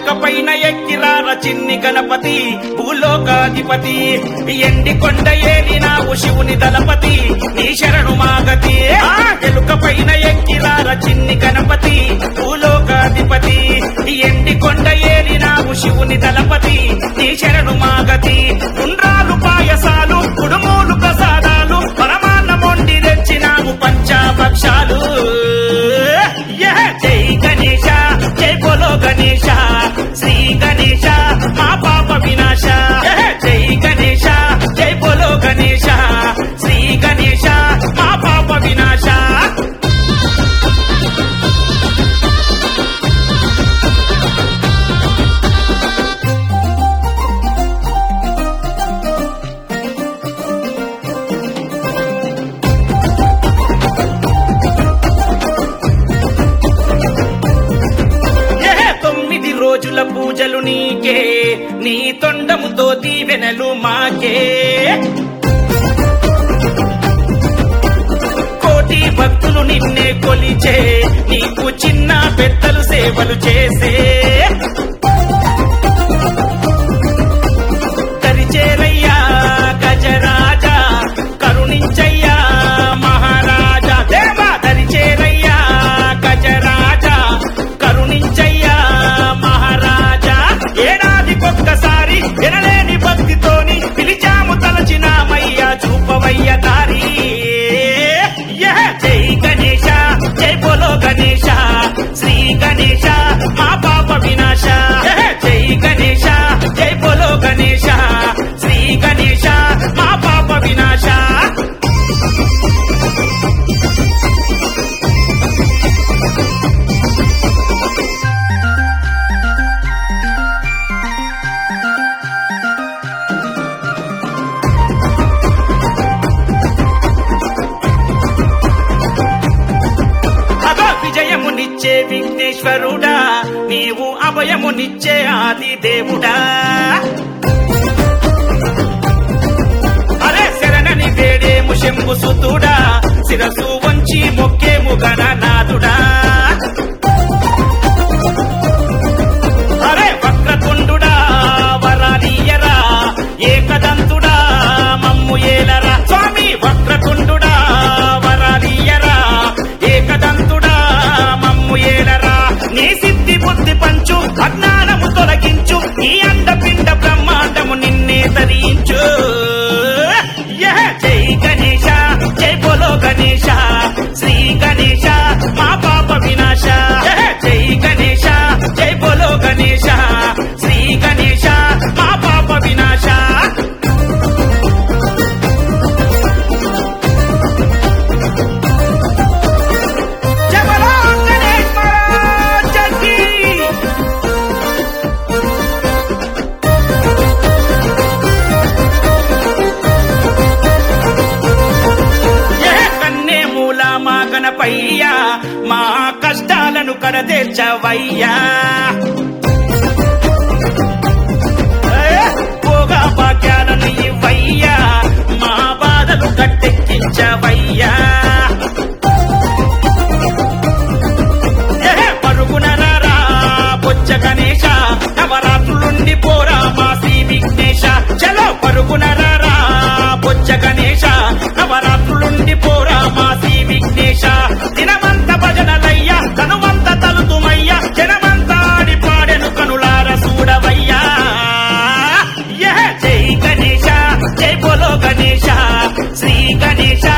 పైన ఎక్కిరార చిన్ని గణపతి భూలోకాధిపతి ఎండి కొండ ఏలినావు శివుని దళపతి నీ శరణు మాగతి ఆ ఎలుక పైన ఎక్కిరార చిన్ని గణపతి భూలోకాధిపతి ఎండి కొండ ఏలినావు శివుని దళపతి నీ శరణు మాగతి ఉండ్రాలు పాయసాలు కుడుమూలు ప్రసాదాలు పరమాన్నమొండి తెచ్చినాము పంచాభక్షాలు యహ! జై గణేశ జై బోలో గణేశ శ్రీ గణేశ మా పాప వినాశ యహ! జై గణేశ జై బోలో గణేశ శ్రీ గణేశ మా పాప వినాశ ఏ తొమ్మిది రోజుల పూజలు నీకే నీ తొండముతో దీవెనలు మాకే కోటి భక్తులు నిన్నే కొలిచే నీకు చిన్న పెద్దలు సేవలు చేసే దరిచేరయ్యా గజరాజా కరుణించయ్యా మహారాజా దేవా దరిచేరయ్యా గజరాజా కరుణించయ్యా మహారాజా ఏడాదికొక్కసారి వినలేని భక్తితోని పిలిచాము తలచినామయ్యా చూపవయ్య దారి యహ! జై గణేశ జై బోలో గణేశ శ్రీ గణేశ మా పాప వినాశ యహ! జై గణేశ జై బోలో గణేశ శ్రీ గణేశ మా పాప వినాశ అగో విజయమునిచ్చే విఘ్నేశ్వరుడా నీవు అభయమునిచ్చే ఆది దేవుడా అరే శరణని వేడేము శంభు సుతుడా శిరసు వంచి మొక్కేము గణనాథుడా అరే వక్రతుండుడా వరాలీయరా ఏకదంతుడా మమ్ము ఏలరా స్వామి వక్రతుండుడా వరాలీయరా ఏకదంతుడా మమ్ము ఏలరా నీ సిద్ధి బుద్ధి పంచు అజ్ఞానము తొలగించు ఈ అండపిండ బ్రహ్మాండము నిన్నే తరించు యహ! జై గణేశ జై బోలో గణేశ శ్రీ గణేశ మా పాప వినాశ యహ! జై గణేశ జై బోలో గణేశ శ్రీ గణేశ మా పాప వినాశ జై బోలో గణేశ్ మహారాజ్ కీ! ఏ కన్నే మూల మా గణపయ్యా మా కష్టాలను కడతీర్చవయ్యా ఏ, పోగా భాగ్యాలను ఇవ్వయ్యా మా బాధలు గట్టెక్కించవయ్యా ఏ, పరుగున రారా బొచ్చ గణేశ నవరాత్రులుండి పోరా మా శ్రీ విఘ్నేశ చలో పరుగున రారా బొచ్చ గణేశ నవరాత్రులుండి పోరా మా శ్రీ విఘ్నేశ దినమంత భజనలయ్య తనువంత తలుతుమయ్య జనమంతా ఆడి పాడెను కనులార చూడవయ్యా యహ! జై గణేశ జై బోలో గణేశ శ్రీ గణేశ